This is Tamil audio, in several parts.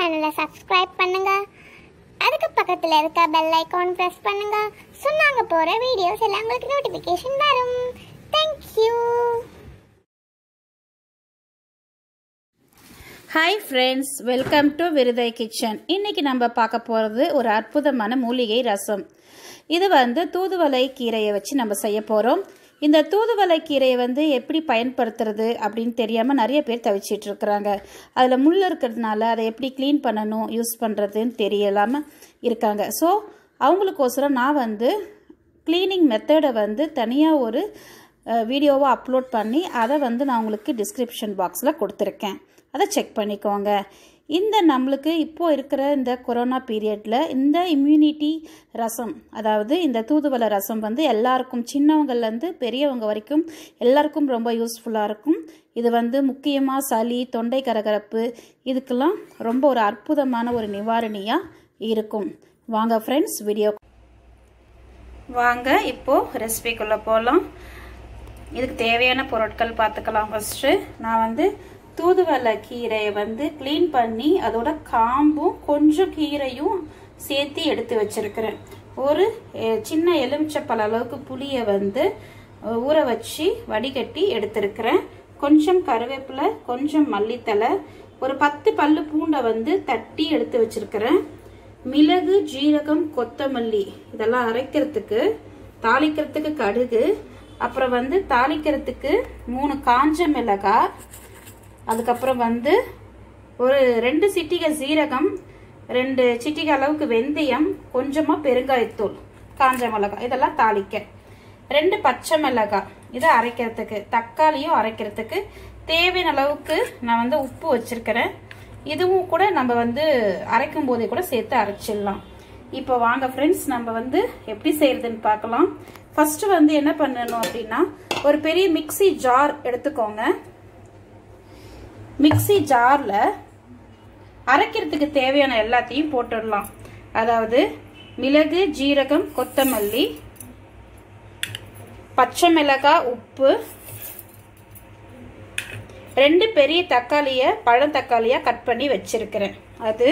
சேனலை சப்ஸ்கிரைப் பண்ணுங்க அதுக்கு பக்கத்தில் இருக்க பெல் ஐகான் ப்ரெஸ் பண்ணுங்க ஸோ நாங்கள் போகிற வீடியோஸ் எல்லாம் உங்களுக்கு நோட்டிஃபிகேஷன் வரும் thank you hi friends welcome to Virudhai kitchen இன்னைக்கு நம்ம பார்க்க போகிறது ஒரு அற்புதமான மூலிகை ரசம் இது வந்து தூதுவளை கீரையை வச்சு நம்ம செய்ய போகிறோம் இந்த தூதுவளை கீரையை வந்து எப்படி பயன்படுத்துறது அப்படின்னு தெரியாமல் நிறைய பேர் தவிச்சிட்டு இருக்கிறாங்க அதில் முள் இருக்கிறதுனால அதை எப்படி க்ளீன் பண்ணணும் யூஸ் பண்ணுறதுன்னு தெரியலாமல் இருக்காங்க ஸோ அவங்களுக்கோசரம் நான் வந்து க்ளீனிங் மெத்தடை வந்து தனியாக ஒரு வீடியோவை அப்லோட் பண்ணி அதை வந்து நான் உங்களுக்கு டிஸ்கிரிப்ஷன் பாக்ஸில் கொடுத்துருக்கேன் அதை செக் பண்ணிக்கோங்க இந்த நம்மளுக்கு இப்போ இருக்கிற இந்த கொரோனா பீரியடில் இந்த இம்யூனிட்டி ரசம் அதாவது இந்த தூதுவளை ரசம் வந்து எல்லாருக்கும் சின்னவங்கள்லேருந்து பெரியவங்க வரைக்கும் எல்லாருக்கும் ரொம்ப யூஸ்ஃபுல்லாக இருக்கும் இது வந்து முக்கியமாக சளி தொண்டை கரகரப்பு இதுக்கெல்லாம் ரொம்ப ஒரு அற்புதமான ஒரு நிவாரணியாக இருக்கும் வாங்க ஃப்ரெண்ட்ஸ் வீடியோ வாங்க இப்போது ரெசிபிக்குள்ளே போகலாம் இதுக்கு தேவையான பொருட்கள் பார்த்துக்கலாம் ஃபஸ்ட்டு நான் வந்து தூதுவளை கீரையை வந்து க்ளீன் பண்ணி அதோட காம்பும் கொஞ்சம் கீரையும் சேர்த்து எடுத்து வச்சிருக்கிறேன் ஒரு சின்ன எலுமிச்சப்பழ அளவுக்கு புளியை வந்து ஊற வச்சு வடிகட்டி எடுத்திருக்கிறேன் கொஞ்சம் கருவேப்பிலை கொஞ்சம் மல்லித்தலை ஒரு பத்து பல்லு பூண்டை வந்து தட்டி எடுத்து வச்சிருக்கிறேன் மிளகு ஜீரகம் கொத்தமல்லி இதெல்லாம் அரைக்கிறதுக்கு தாளிக்கிறதுக்கு கடுகு அப்புறம் வந்து தாளிக்கிறதுக்கு மூணு காஞ்ச மிளகாய் அதுக்கப்புறம் வந்து ஒரு ரெண்டு சிட்டிகை சீரகம் ரெண்டு சிட்டிகை அளவுக்கு வெந்தயம் கொஞ்சமாக பெருங்காயத்தூள் காஞ்ச மிளகாய் இதெல்லாம் தாளிக்க ரெண்டு பச்சை மிளகாய் இதை அரைக்கிறதுக்கு தக்காளியும் அரைக்கிறதுக்கு தேவையான அளவுக்கு நான் வந்து உப்பு வச்சிருக்கிறேன் இதுவும் கூட நம்ம வந்து அரைக்கும் போதே கூட சேர்த்து அரைச்சிடலாம் இப்போ வாங்க ஃப்ரெண்ட்ஸ் நம்ம வந்து எப்படி செய்யறதுன்னு பார்க்கலாம் ஃபர்ஸ்ட் வந்து என்ன பண்ணணும் அப்படின்னா ஒரு பெரிய மிக்சி ஜார் எடுத்துக்கோங்க மிக்சி ஜாரில் அரைக்கிறதுக்கு தேவையான எல்லாத்தையும் போட்டுடலாம் அதாவது மிளகு ஜீரகம் கொத்தமல்லி பச்சை மிளகாய் உப்பு ரெண்டு பெரிய தக்காளியை பழத்தக்காளியாக கட் பண்ணி வச்சிருக்கிறேன் அது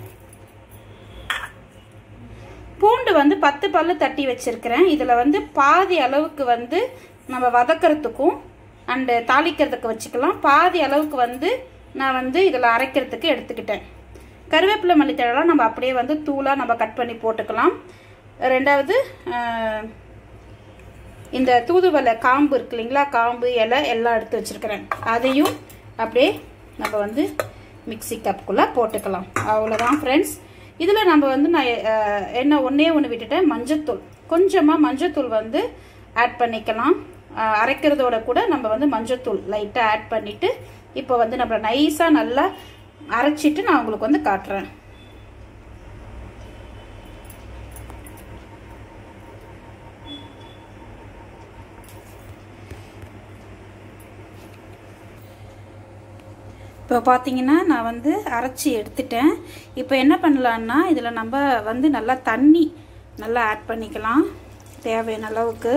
பூண்டு வந்து பத்து பல்லு தட்டி வச்சிருக்கிறேன் இதில் வந்து பாதி அளவுக்கு வந்து நம்ம வதக்கிறதுக்கும் அண்டு தாளிக்கிறதுக்கு வச்சுக்கலாம் பாதி அளவுக்கு வந்து நான் வந்து இதில் அரைக்கிறதுக்கு எடுத்துக்கிட்டேன் கருவேப்பிலை மல்லித்தழலாம் நம்ம அப்படியே வந்து தூளாக நம்ம கட் பண்ணி போட்டுக்கலாம் ரெண்டாவது இந்த தூதுவளை காம்பு இருக்கு இல்லைங்களா காம்பு இலை எல்லாம் எடுத்து வச்சுருக்கிறேன் அதையும் அப்படியே நம்ம வந்து மிக்சி கப்புக்குள்ளே போட்டுக்கலாம் அவ்வளோதான் ஃப்ரெண்ட்ஸ் இதில் நம்ம வந்து நான் என்ன ஒன்றே ஒன்று விட்டுட்டேன் மஞ்சத்தூள் கொஞ்சமாக மஞ்சத்தூள் வந்து ஆட் பண்ணிக்கலாம் அரைக்கிறதோட கூட நம்ம வந்து மஞ்சத்தூள் லைட்டாக ஆட் பண்ணிவிட்டு இப்போ வந்து நம்ம நைஸாக நல்லா அரைச்சிட்டு நான் உங்களுக்கு வந்து காட்டுறேன் இப்போ பார்த்தீங்கன்னா நான் வந்து அரைச்சி எடுத்துட்டேன் இப்போ என்ன பண்ணலான்னா இதில் நம்ம வந்து நல்லா தண்ணி நல்லா ஆட் பண்ணிக்கலாம் தேவையான அளவுக்கு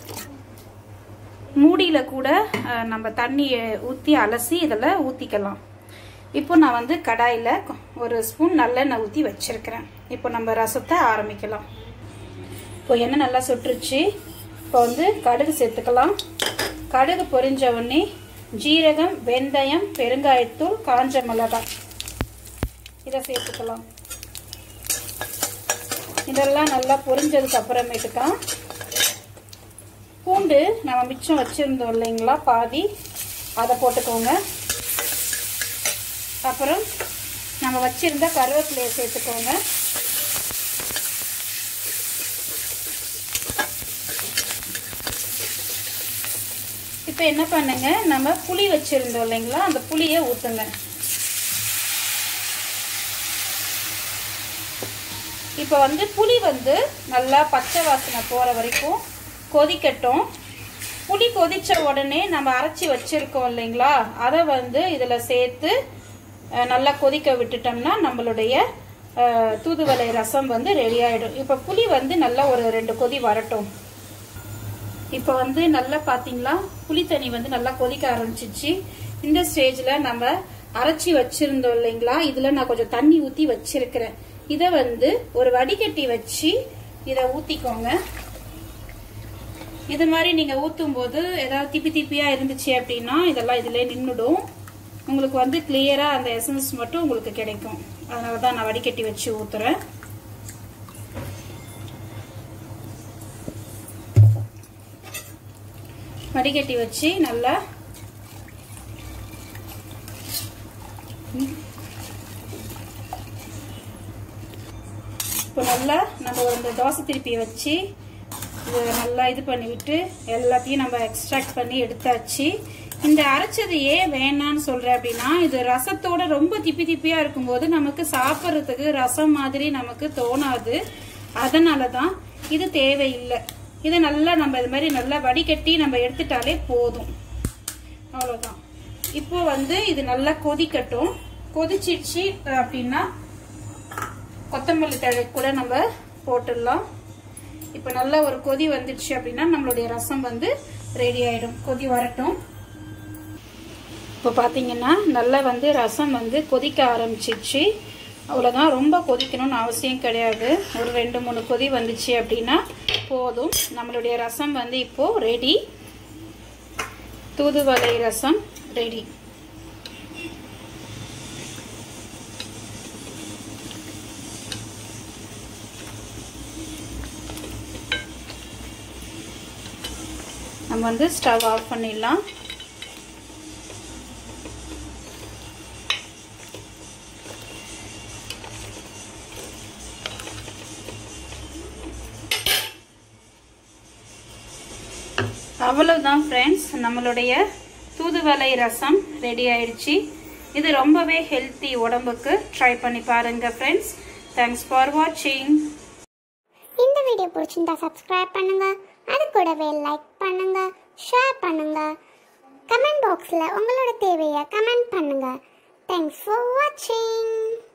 மூடியில் கூட நம்ம தண்ணியை ஊற்றி அலசி இதில் ஊற்றிக்கலாம் இப்போ நான் வந்து கடாயில் ஒரு ஸ்பூன் நல்லெண்ணெய் ஊற்றி வச்சுருக்கிறேன் இப்போ நம்ம ரசத்தை ஆரம்பிக்கலாம் இப்போ எண்ணெய் நல்லா சுட்டுருச்சு இப்போ வந்து கடுகு சேர்த்துக்கலாம் கடுகு பொரிஞ்ச உடனே ஜீரகம் வெந்தயம் பெருங்காயத்தூள் காஞ்ச மிளகாய் இதை சேர்த்துக்கலாம் இதெல்லாம் நல்லா பொரிஞ்சதுக்கு அப்புறமேட்டுக்கா பூண்டு நம்ம மிச்சம் வச்சுருந்தோம் இல்லைங்களா பாதி அதை போட்டுக்கோங்க அப்புறம் நம்ம வச்சுருந்த கருவேப்பிலையை சேர்த்துக்கோங்க இப்போ என்ன பண்ணுங்க நம்ம புளி வச்சுருந்தோம் இல்லைங்களா அந்த புளியை ஊற்றுங்க இப்போ வந்து புளி வந்து நல்லா பச்சை வாசனை போகிற வரைக்கும் கொதிக்கட்டும் புளி கொதித்த உடனே நம்ம அரைச்சி வச்சுருக்கோம் இல்லைங்களா அதை வந்து இதில் சேர்த்து நல்லா கொதிக்க விட்டுட்டோம்னா நம்மளுடைய தூதுவளை ரசம் வந்து ரெடி ஆகிடும் இப்போ புளி வந்து நல்லா ஒரு ரெண்டு கொதி வரட்டும் இப்போ வந்து நல்லா பார்த்தீங்களா புளி தண்ணி வந்து நல்லா கொதிக்க ஆரம்பிச்சிச்சு இந்த ஸ்டேஜில் நம்ம அரைச்சி வச்சிருந்தோம் இல்லைங்களா இதுல நான் கொஞ்சம் தண்ணி ஊத்தி வச்சிருக்கிறேன் இத வந்து ஒரு வடிகட்டி வச்சு இத ஊத்திக்கோங்க இது மாதிரி நீங்க ஊத்தும் போது ஏதாவது திப்பி திப்பியா இருந்துச்சு அப்படின்னா இதெல்லாம் இதுல நின்னுடும் உங்களுக்கு வந்து கிளியரா அந்த எசன்ஸ் மட்டும் உங்களுக்கு கிடைக்கும் அதனாலதான் நான் வடிகட்டி வச்சு ஊத்துறேன் வடிகட்டி வச்சு நல்லா இப்போ நல்லா நம்ம இந்த தோசை திருப்பியை வச்சு இது நல்லா இது பண்ணிவிட்டு எல்லாத்தையும் நம்ம எக்ஸ்ட்ராக்ட் பண்ணி எடுத்தாச்சு இந்த அரைச்சது ஏன் வேணான்னு சொல்றேன் அப்படின்னா இது ரசத்தோட ரொம்ப திப்பி திப்பியா இருக்கும்போது நமக்கு சாப்பிட்றதுக்கு ரசம் மாதிரி நமக்கு தோணாது அதனால தான் இது தேவையில்லை இதை நல்லா நம்ம இது மாதிரி நல்லா வடிகட்டி நம்ம எடுத்துட்டாலே போதும் அவ்வளோதான் இப்போ வந்து இது நல்லா கொதிக்கட்டும் கொதிச்சிடுச்சு அப்படின்னா கொத்தமல்லி தழை கூட நம்ம போட்டுடலாம் இப்போ நல்லா ஒரு கொதி வந்துடுச்சு அப்படின்னா நம்மளுடைய ரசம் வந்து ரெடி ஆயிடும் கொதி வரட்டும் இப்போ பார்த்தீங்கன்னா நல்லா வந்து ரசம் வந்து கொதிக்க ஆரம்பிச்சிச்சு அவ்வளோதான் ரொம்ப கொதிக்கணும்னு அவசியம் கிடையாது ஒரு ரெண்டு மூணு கொதி வந்துச்சு அப்படின்னா போதும் நம்மளுடைய ரசம் வந்து இப்போ ரெடி தூதுவளை ரசம் ரெடி நம்ம வந்து ஸ்டவ் ஆஃப் பண்ணிடலாம் அவ்வளவுதான் ஃப்ரெண்ட்ஸ் நம்மளுடைய தூதுவளை ரசம் ரெடி ஆயிடுச்சு இது ரொம்பவே ஹெல்த்தி உடம்புக்கு ட்ரை பண்ணி பாருங்க ஃப்ரெண்ட்ஸ் தேங்க்ஸ் ஃபார் வாட்சிங் இந்த வீடியோ பிடிச்சிருந்தா சப்ஸ்கிரைப் பண்ணுங்க அது கூடவே லைக் பண்ணுங்க ஷேர் பண்ணுங்க கமெண்ட் பாக்ஸில் உங்களோட தேவையை கமெண்ட் பண்ணுங்க தேங்க்ஸ் ஃபார் வாட்சிங்